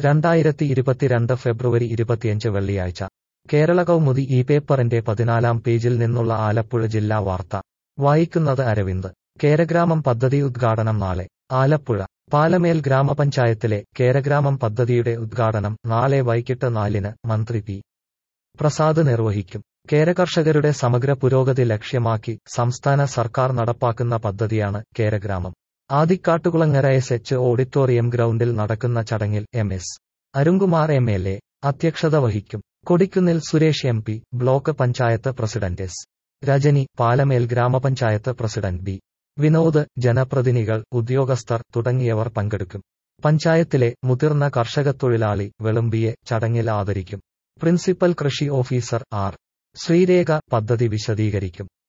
രണ്ടായിരത്തി ഇരുപത്തിരണ്ട് ഫെബ്രുവരി ഇരുപത്തിയഞ്ച് വെള്ളിയാഴ്ച കേരള കൗമുദി ഈ പേപ്പറിന്റെ പതിനാലാം പേജിൽ നിന്നുള്ള ആലപ്പുഴ ജില്ലാ വാർത്ത വായിക്കുന്നത് അരവിന്ദ് കേരഗ്രാമം പദ്ധതി ഉദ്ഘാടനം നാളെ ആലപ്പുഴ പാലമേൽ ഗ്രാമപഞ്ചായത്തിലെ കേരഗ്രാമം പദ്ധതിയുടെ ഉദ്ഘാടനം നാളെ വൈകിട്ട് നാലിന് മന്ത്രി പി പ്രസാദ് നിർവഹിക്കും കേരകർഷകരുടെ സമഗ്ര പുരോഗതി ലക്ഷ്യമാക്കി സംസ്ഥാന സർക്കാർ നടപ്പാക്കുന്ന പദ്ധതിയാണ് Keragramam Adikkattukulangara S H auditorium ഗ്രൗണ്ടിൽ നടക്കുന്ന ചടങ്ങിൽ M S Arunkumar M L A അധ്യക്ഷത വഹിക്കും Kodikunnil Suresh M P block panchayat president S Rajani Palamel ഗ്രാമപഞ്ചായത്ത് പ്രസിഡന്റ് ബി വിനോദ് ജനപ്രതിനിധികൾ ഉദ്യോഗസ്ഥർ തുടങ്ങിയവർ പങ്കെടുക്കും പഞ്ചായത്തിലെ മുതിർന്ന കർഷകത്തൊഴിലാളി വെളുമ്പിയെ ചടങ്ങിൽ ആദരിക്കും പ്രിൻസിപ്പൽ കൃഷി ഓഫീസർ ആർ ശ്രീരേഖ പദ്ധതി വിശദീകരിക്കും